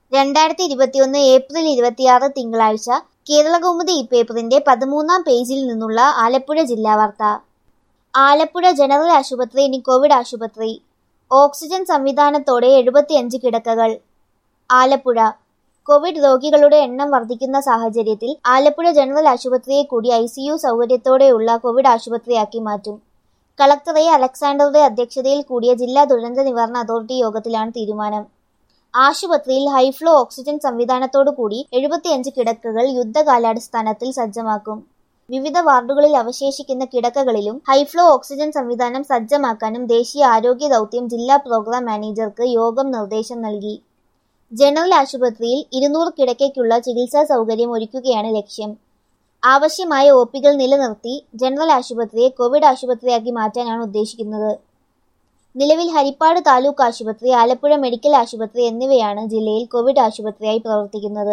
രണ്ടായിരത്തി ഇരുപത്തിയൊന്ന് ഏപ്രിൽ ഇരുപത്തിയാറ് തിങ്കളാഴ്ച കേരളകൗമുദി ഈ പേപ്പറിന്റെ പതിമൂന്നാം പേജിൽ നിന്നുള്ള ആലപ്പുഴ ജില്ലാ വാർത്ത ആലപ്പുഴ ജനറൽ ആശുപത്രി ഇനി കോവിഡ് ആശുപത്രി ഓക്സിജൻ സംവിധാനത്തോടെ എഴുപത്തിയഞ്ച് കിടക്കകൾ ആലപ്പുഴ കോവിഡ് രോഗികളുടെ എണ്ണം വർദ്ധിക്കുന്ന സാഹചര്യത്തിൽ ആലപ്പുഴ ജനറൽ ആശുപത്രിയെ കൂടി ഐ സി യു സൗകര്യത്തോടെയുള്ള കോവിഡ് ആശുപത്രിയാക്കി മാറ്റും കളക്ടർ എ അലക്സാണ്ടറുടെ അധ്യക്ഷതയിൽ കൂടിയ ജില്ലാ ദുരന്ത നിവാരണ അതോറിറ്റി യോഗത്തിലാണ് തീരുമാനം ആശുപത്രിയിൽ ഹൈഫ്ലോ ഓക്സിജൻ സംവിധാനത്തോടു കൂടി എഴുപത്തിയഞ്ച് കിടക്കകൾ യുദ്ധകാലാടിസ്ഥാനത്തിൽ സജ്ജമാക്കും വിവിധ വാർഡുകളിൽ അവശേഷിക്കുന്ന കിടക്കകളിലും ഹൈഫ്ലോ ഓക്സിജൻ സംവിധാനം സജ്ജമാക്കാനും ദേശീയ ആരോഗ്യ ദൗത്യം ജില്ലാ പ്രോഗ്രാം മാനേജർക്ക് യോഗം നിർദ്ദേശം നൽകി ജനറൽ ആശുപത്രിയിൽ ഇരുന്നൂറ് കിടക്കയ്ക്കുള്ള ചികിത്സാ സൗകര്യം ഒരുക്കുകയാണ് ലക്ഷ്യം ആവശ്യമായ ഒ പികൾ നിലനിർത്തി ജനറൽ ആശുപത്രിയെ കോവിഡ് ആശുപത്രിയാക്കി മാറ്റാനാണ് ഉദ്ദേശിക്കുന്നത് നിലവിൽ ഹരിപ്പാട് താലൂക്ക് ആശുപത്രി ആലപ്പുഴ മെഡിക്കൽ ആശുപത്രി എന്നിവയാണ് ജില്ലയിൽ കോവിഡ് ആശുപത്രിയായി പ്രവർത്തിക്കുന്നത്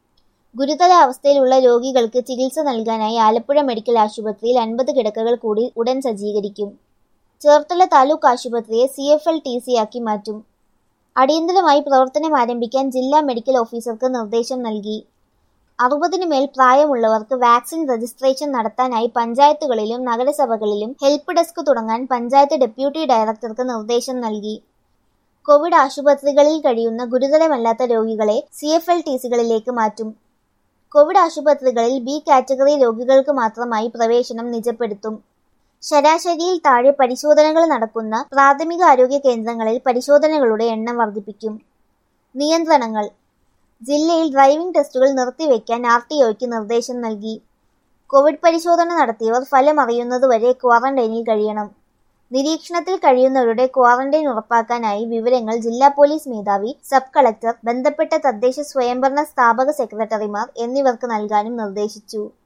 ഗുരുതരാവസ്ഥയിലുള്ള രോഗികൾക്ക് ചികിത്സ നൽകാനായി ആലപ്പുഴ മെഡിക്കൽ ആശുപത്രിയിൽ അൻപത് കിടക്കകൾ കൂടി ഉടൻ സജ്ജീകരിക്കും ചേർത്തല താലൂക്ക് ആശുപത്രിയെ C F L T C ആക്കി മാറ്റും അടിയന്തരമായി പ്രവർത്തനം ആരംഭിക്കാൻ ജില്ലാ മെഡിക്കൽ ഓഫീസർക്ക് നിർദ്ദേശം നൽകി അറുപതിനു മേൽ പ്രായമുള്ളവർക്ക് വാക്സിൻ രജിസ്ട്രേഷൻ നടത്താനായി പഞ്ചായത്തുകളിലും നഗരസഭകളിലും ഹെൽപ്പ് ഡെസ്ക് തുടങ്ങാൻ പഞ്ചായത്ത് ഡെപ്യൂട്ടി ഡയറക്ടർക്ക് നിർദ്ദേശം നൽകി കോവിഡ് ആശുപത്രികളിൽ കഴിയുന്ന ഗുരുതരമല്ലാത്ത രോഗികളെ സി എഫ് എൽ ടി സികളിലേക്ക് മാറ്റും കോവിഡ് ആശുപത്രികളിൽ ബി കാറ്റഗറി രോഗികൾക്ക് മാത്രമായി പ്രവേശനം നിജപ്പെടുത്തും ശരാശരിയിൽ താഴെ പരിശോധനകൾ നടക്കുന്ന പ്രാഥമിക ആരോഗ്യ കേന്ദ്രങ്ങളിൽ പരിശോധനകളുടെ എണ്ണം വർദ്ധിപ്പിക്കും നിയന്ത്രണങ്ങൾ ജില്ലയിൽ ഡ്രൈവിംഗ് ടെസ്റ്റുകൾ നിർത്തിവെക്കാൻ ആർ ടി ഒയ്ക്ക് നിർദ്ദേശം നൽകി കോവിഡ് പരിശോധന നടത്തിയവർ ഫലം അറിയുന്നതുവരെ ക്വാറന്റൈനിൽ കഴിയണം നിരീക്ഷണത്തിൽ കഴിയുന്നവരുടെ ക്വാറന്റൈൻ ഉറപ്പാക്കാനായി വിവരങ്ങൾ ജില്ലാ പോലീസ് മേധാവി സബ് കളക്ടർ ബന്ധപ്പെട്ട തദ്ദേശ സ്വയംഭരണ സ്ഥാപക സെക്രട്ടറിമാർ എന്നിവർക്ക് നൽകാനും നിർദ്ദേശിച്ചു